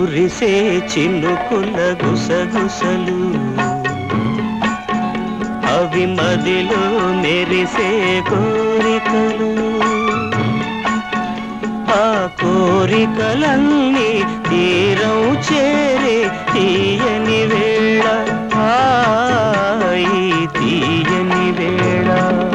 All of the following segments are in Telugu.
కురిసే చినుకుల గుసగుసలు అవి మదిలో మెరిసే కోరికలు ఆ కోరికలన్నీ తీరం చేరే తీయని వేళ ఆ, ఈ తీయని వేళ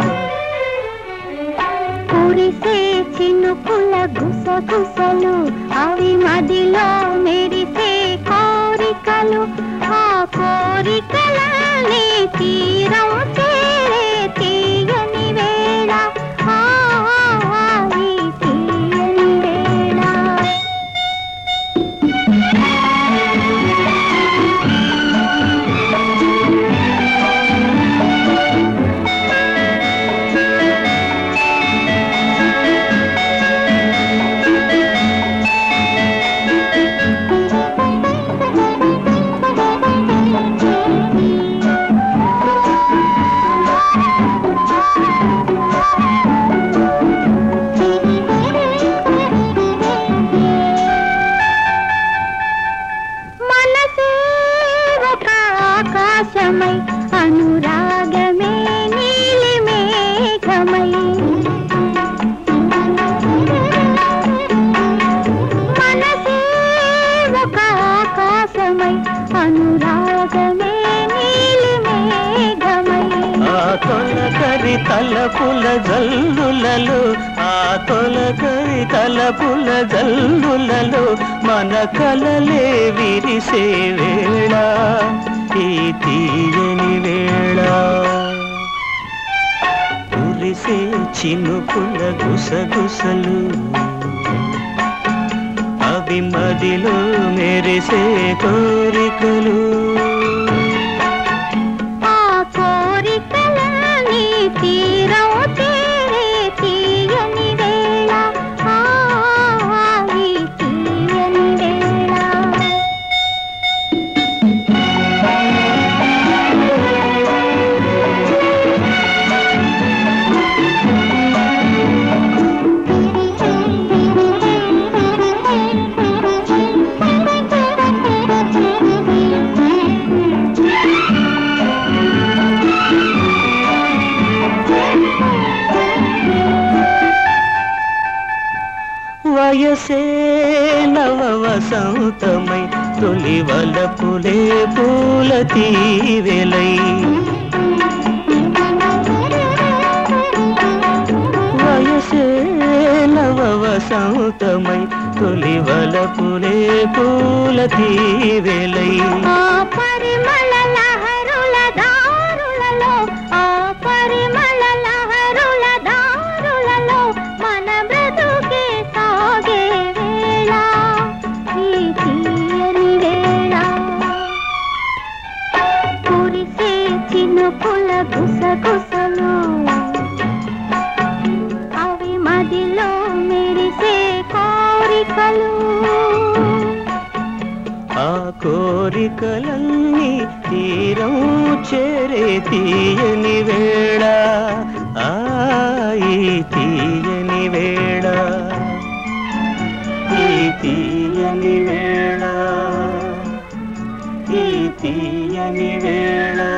కురిసే చినుకుల గుసగుసలు అవి మదిలో మెరిసే కోరికలు ఆ కోరికలన్నీ తీరం చేరే తీయని వేళ ఆ, ఈ తీయని వేళ మనసే ఒక ఆకాశమై అనురాగమే నీలి మేఘమై మనసే ఒక ఆకాశమై అనురాగమే నీలి మేఘమై ఆ తొలకరి తలపుల జల్లులలో ఆ తొలకరి తలపుల జల్లులలో మన కలలే విరిసే వేళ ఈ తీయని వేళ కురిసే చినుకుల గుసగుసలు అవి మదిలో మెరిసే కోరికలు ఆ కోరికలన్నీ తీరం చేరే తీయని వేళ ఆ, ఈ తీయని వేళ వయసే నవ వసంతమై తొలి వలపులే పూల తీవెలై వయసే నవ వసంతమై తొలి వలపులే పూల తీవెలై ఆ పరిమళ లహరుల దారులలో ఆ పరిమళ లహరుల దారులలో మన బ్రతుకే సాగే వేళ ఈ తీయని వేళ కురిసే చినుకుల గుసగుసలు అవి మదిలో మెరిసే కోరికలు ఆ కోరికలన్నీ తీరం చేరే తీయని వేళ ఆ ఈ తీయని వేళ ఈ తీయని వేళ ఈ తీయని వేళ